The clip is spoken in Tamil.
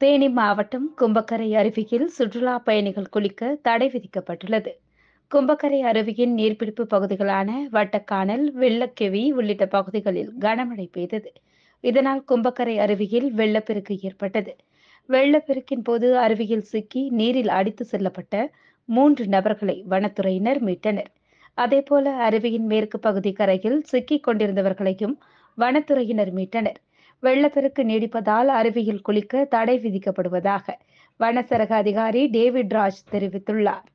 தேனி மாவட்டம் கும்பக்கரை அருவியில் சுற்றுலா பயணிகள் குளிக்க தடை விதிக்கப்பட்டுள்ளது கும்பக்கரை அருவியின் நீர்பிடிப்பு பகுதிகளான வட்டக்கானல் வெள்ளக்கெவி உள்ளிட்ட பகுதிகளில் கனமழை பெய்தது இதனால் கும்பக்கரை அருவியில் வெள்ளப்பெருக்கு ஏற்பட்டது வெள்ளப்பெருக்கின் போது அருவியில் சிக்கி நீரில் அடித்து செல்லப்பட்ட மூன்று நபர்களை வனத்துறையினர் மீட்டனர் அதேபோல அருவியின் மேற்கு பகுதி கரையில் சிக்கிக் கொண்டிருந்தவர்களையும் வனத்துறையினர் மீட்டனர் வெள்ளப்பெருக்கு நீடிப்பதால் அருவியில் குளிக்க தடை விதிக்கப்படுவதாக வனச்சரக அதிகாரி டேவிட் ராஜ் தெரிவித்துள்ளார்